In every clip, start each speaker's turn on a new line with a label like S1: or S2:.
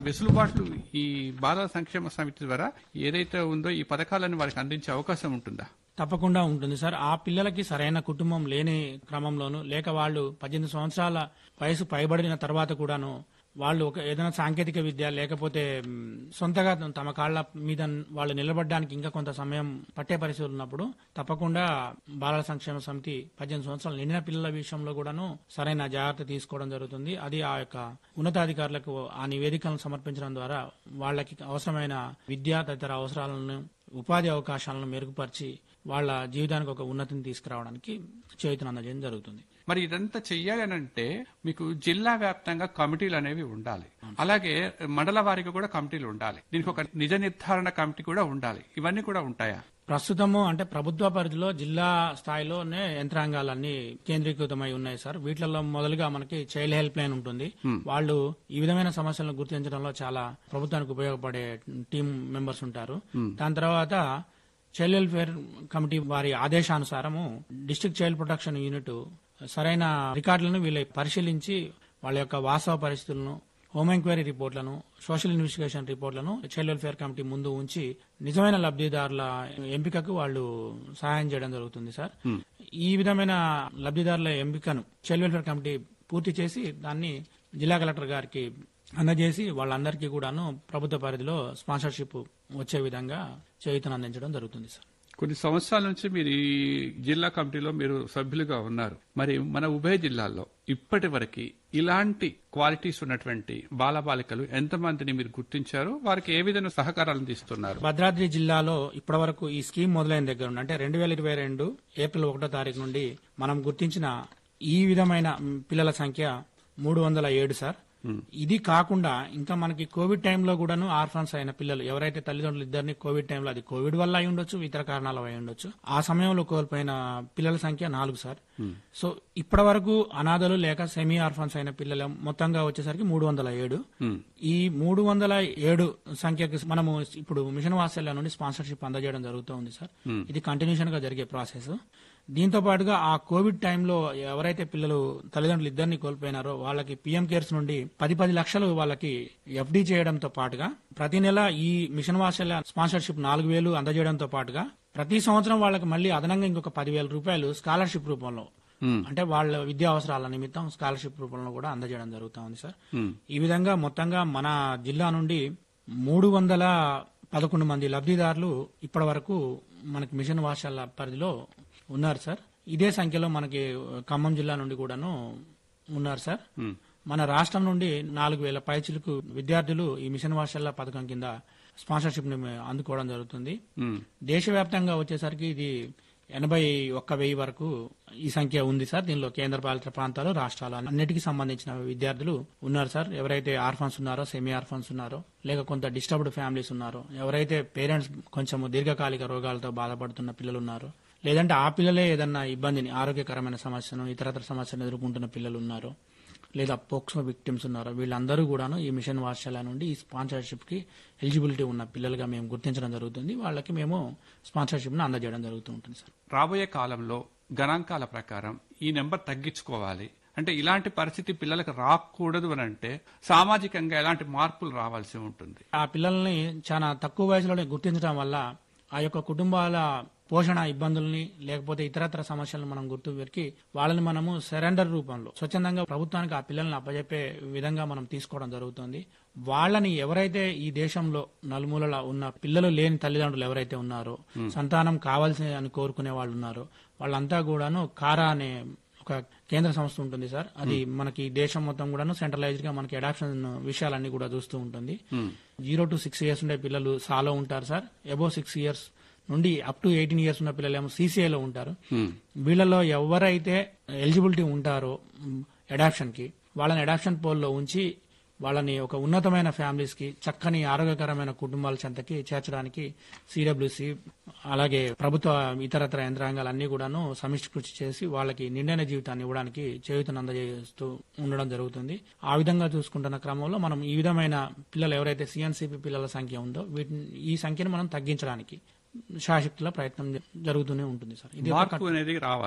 S1: వెసులుబాట్లు ఈ బాల సంక్షేమ సమితి ద్వారా ఏదైతే ఉందో ఈ పథకాలను వారికి అందించే అవకాశం ఉంటుందా
S2: తప్పకుండా ఉంటుంది సార్ ఆ పిల్లలకి సరైన కుటుంబం లేని క్రమంలోను లేక వాళ్ళు పద్దెనిమిది సంవత్సరాల వయసు పైబడిన తర్వాత కూడాను వాళ్ళు ఒక ఏదైనా సాంకేతిక విద్య లేకపోతే మ్, సొంతగా తమ కాళ్ల మీద వాళ్ళు నిలబడడానికి ఇంకా కొంత సమయం పట్టే పరిస్థితులు ఉన్నప్పుడు తప్పకుండా బాలల సంక్షేమ సమితి పద్దెనిమిది సంవత్సరాలు నిండిన పిల్లల విషయంలో కూడాను సరైన జాగ్రత్త తీసుకోవడం జరుగుతుంది అది ఆ యొక్క ఉన్నతాధికారులకు ఆ నివేదికలను సమర్పించడం ద్వారా వాళ్ళకి అవసరమైన విద్య తదితర అవసరాలను ఉపాధి అవకాశాలను మెరుగుపరిచి వాళ్ళ జీవితానికి ఒక ఉన్నతిని తీసుకురావడానికి చేతులు అందజేయడం జరుగుతుంది
S1: మరి ఇదంతా చెయ్యాలి అని అంటే మీకు జిల్లా వ్యాప్తంగా కమిటీలు అనేవి ఉండాలి అలాగే మండల వారికి కూడా కమిటీలు ఉండాలి దీనికి ఒక నిజ నిర్ధారణ కమిటీ కూడా ఉండాలి ఇవన్నీ కూడా ఉంటాయా
S2: ప్రస్తుతము అంటే ప్రభుత్వ పరిధిలో జిల్లా స్థాయిలోనే యంత్రాంగాలన్నీ కేంద్రీకృతమై ఉన్నాయి సార్ వీటిల్లో మొదలుగా మనకి చైల్డ్ హెల్ప్ లైన్ ఉంటుంది వాళ్ళు ఈ విధమైన సమస్యలను గుర్తించడంలో చాలా ప్రభుత్వానికి ఉపయోగపడే టీం మెంబర్స్ ఉంటారు దాని తర్వాత చైల్డ్ వెల్ఫేర్ కమిటీ వారి ఆదేశానుసారము డిస్ట్రిక్ట్ చైల్డ్ ప్రొటెక్షన్ యూనిట్ సరైన రికార్డులను వీళ్ళు పరిశీలించి వాళ్ళ యొక్క వాస్తవ పరిస్థితులను హోమ్ ఎంక్వైరీ రిపోర్ట్లను సోషల్ ఇన్వెస్టిగేషన్ రిపోర్ట్లను చైల్డ్ వెల్ఫేర్ కమిటీ ముందు ఉంచి నిజమైన లబ్ధిదారుల ఎంపికకు వాళ్ళు సహాయం చేయడం జరుగుతుంది సార్ ఈ విధమైన లబ్ధిదారుల ఎంపికను చైల్డ్ వెల్ఫేర్ కమిటీ పూర్తి చేసి దాన్ని జిల్లా కలెక్టర్ గారికి అందజేసి వాళ్ళందరికీ కూడాను ప్రభుత్వ పరిధిలో స్పాన్సర్షిప్ వచ్చే విధంగా చేయుతను అందించడం జరుగుతుంది సార్
S1: కొన్ని సంవత్సరాల నుంచి మీరు ఈ జిల్లా కమిటీలో మీరు సభ్యులుగా ఉన్నారు మరి మన ఉభయ జిల్లాల్లో ఇప్పటి వరకు ఇలాంటి క్వాలిటీస్ ఉన్నటువంటి బాలబాలికలు ఎంతమందిని మీరు గుర్తించారు వారికి ఏ విధమైన సహకారాలు అందిస్తున్నారు
S2: భద్రాద్రి జిల్లాలో ఇప్పటివరకు ఈ స్కీమ్ మొదలైన దగ్గర నుండి అంటే రెండు వేల ఇరవై రెండు ఏప్రిల్ ఒకటో తారీఖు నుండి మనం గుర్తించిన ఈ విధమైన మ్, పిల్లల సంఖ్య మూడు వందల ఏడు సార్ ఇది కాకుండా ఇంకా మనకి కోవిడ్ టైంలో కూడాను ఆర్ఫన్స్ అయిన పిల్లలు ఎవరైతే తల్లిదండ్రులు ఇద్దరిని కోవిడ్ టైంలో అది కోవిడ్ వల్ల అయి ఉండొచ్చు ఇతర కారణాలు అయి ఉండొచ్చు ఆ సమయంలో కోల్పోయిన పిల్లల సంఖ్య నాలుగు సార్ సో ఇప్పటి వరకు అనాథలు లేక సెమీ ఆర్ఫన్స్ అయిన పిల్లలు మొత్తంగా వచ్చేసరికి మూడు వందల ఏడు ఈ మూడు వందల ఏడు సంఖ్యకి మనము ఇప్పుడు మిషన్ వాత్సల్య నుండి స్పాన్సర్షిప్ అందజేయడం జరుగుతూ ఉంది సార్ ఇది కంటిన్యూషన్ గా జరిగే ప్రాసెస్ దీంతో పాటుగా ఆ కోవిడ్ టైంలో ఎవరైతే పిల్లలు తల్లిదండ్రులు ఇద్దరిని కోల్పోయినారో వాళ్ళకి పిఎం కేర్స్ నుండి పది పది లక్షలు వాళ్ళకి ఎఫ్డి చేయడంతో పాటుగా ప్రతి నెల ఈ మిషన్ వాత్సల్య స్పాన్సర్షిప్ నాలుగు వేలు అందజేయడంతో పాటుగా ప్రతి సంవత్సరం వాళ్ళకి మళ్ళీ అదనంగా ఇంకొక పదివేల రూపాయలు స్కాలర్షిప్ రూపంలో అంటే వాళ్ళ విద్యా అవసరాల నిమిత్తం స్కాలర్షిప్ రూపంలో కూడా అందజేయడం జరుగుతా ఉంది సార్ ఈ విధంగా మొత్తంగా మన జిల్లా నుండి మూడు వందల పదకొండు మంది లబ్ధిదారులు ఇప్పటి వరకు మనకి మిషన్ వాషాల పరిధిలో ఉన్నారు సార్ ఇదే సంఖ్యలో మనకి ఖమ్మం జిల్లా నుండి కూడాను ఉన్నారు సార్ మన రాష్ట్రం నుండి నాలుగు వేల పైచిలకు విద్యార్థులు ఈ మిషన్ వాషాల పథకం కింద స్పాన్సర్షిప్ ని అందుకోవడం జరుగుతుంది దేశవ్యాప్తంగా వచ్చేసరికి ఇది ఎనభై ఒక్క వెయ్యి వరకు ఈ సంఖ్య ఉంది సార్ దీనిలో కేంద్ర పాలిత ప్రాంతాలు రాష్ట్రాలు అన్నిటికీ సంబంధించిన విద్యార్థులు ఉన్నారు సార్ ఎవరైతే ఆర్ఫన్స్ ఉన్నారో సెమీ ఆర్ఫన్స్ ఉన్నారో లేక కొంత డిస్టర్బ్డ్ ఫ్యామిలీస్ ఉన్నారో ఎవరైతే పేరెంట్స్ కొంచెం దీర్ఘకాలిక రోగాలతో బాధపడుతున్న పిల్లలు ఉన్నారో లేదంటే ఆ పిల్లలే ఏదన్నా ఇబ్బందిని ఆరోగ్యకరమైన సమస్యను ఇతరతర సమస్యను ఎదుర్కొంటున్న పిల్లలు ఉన్నారు లేదా పోక్సో విక్టిమ్స్ ఉన్నారో వీళ్ళందరూ కూడాను ఈ మిషన్ వాత్సల్య నుండి ఈ స్పాన్సర్షిప్ కి ఎలిజిబిలిటీ ఉన్న పిల్లలుగా మేము గుర్తించడం జరుగుతుంది వాళ్ళకి మేము స్పాన్సర్షిప్ ను అందజేయడం జరుగుతూ ఉంటుంది సార్
S1: రాబోయే కాలంలో గణాంకాల ప్రకారం ఈ నెంబర్ తగ్గించుకోవాలి అంటే ఇలాంటి పరిస్థితి పిల్లలకు రాకూడదు అని అంటే సామాజికంగా ఎలాంటి మార్పులు రావాల్సి ఉంటుంది
S2: ఆ పిల్లల్ని చాలా తక్కువ వయసులోనే గుర్తించడం వల్ల ఆ యొక్క కుటుంబాల పోషణ ఇబ్బందుల్ని లేకపోతే ఇతరత్ర సమస్యలను మనం గుర్తు పెరికి వాళ్ళని మనము సరెండర్ రూపంలో స్వచ్ఛందంగా ప్రభుత్వానికి ఆ పిల్లల్ని అప్పజెప్పే విధంగా మనం తీసుకోవడం జరుగుతుంది వాళ్ళని ఎవరైతే ఈ దేశంలో నలుమూలల ఉన్న పిల్లలు లేని తల్లిదండ్రులు ఎవరైతే ఉన్నారో సంతానం కావాల్సి అని కోరుకునే వాళ్ళు ఉన్నారో వాళ్ళంతా కూడాను కారా అనే ఒక కేంద్ర సంస్థ ఉంటుంది సార్ అది మనకి దేశం మొత్తం కూడాను సెంట్రలైజ్డ్ గా మనకి అడాప్షన్ విషయాలన్నీ కూడా చూస్తూ ఉంటుంది జీరో టు సిక్స్ ఇయర్స్ ఉండే పిల్లలు సాలో ఉంటారు సార్ అబో సిక్స్ ఇయర్స్ నుండి అప్ టు ఎయిటీన్ ఇయర్స్ ఉన్న పిల్లలు ఏమో సీసీఐలో ఉంటారు వీళ్ళలో ఎవరైతే ఎలిజిబిలిటీ ఉంటారో అడాప్షన్ కి వాళ్ళని అడాప్షన్ పోల్లో ఉంచి వాళ్ళని ఒక ఉన్నతమైన ఫ్యామిలీస్ కి చక్కని ఆరోగ్యకరమైన కుటుంబాల చెంతకి చేర్చడానికి సిడబ్ల్యూసి అలాగే ప్రభుత్వ ఇతరత్ర యంత్రాంగాలు అన్ని కూడాను సమిష్టి కృషి చేసి వాళ్ళకి నిండైన జీవితాన్ని ఇవ్వడానికి చేయుతను అందజేస్తూ ఉండడం జరుగుతుంది ఆ విధంగా చూసుకుంటున్న క్రమంలో మనం ఈ విధమైన పిల్లలు ఎవరైతే సిఎన్సిపి పిల్లల సంఖ్య ఉందో వీటిని ఈ సంఖ్యను మనం తగ్గించడానికి శాశక్తిలో ప్రయత్నం జరుగుతూనే ఉంటుంది సార్ ఇది ఒక
S1: మార్పు అనేది రావాలి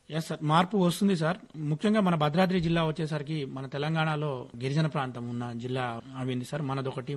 S2: ఎస్ సార్ మార్పు వస్తుంది సార్ ముఖ్యంగా మన భద్రాద్రి జిల్లా వచ్చేసరికి మన తెలంగాణలో గిరిజన ప్రాంతం ఉన్న జిల్లా అవింది సార్ మనదొకటి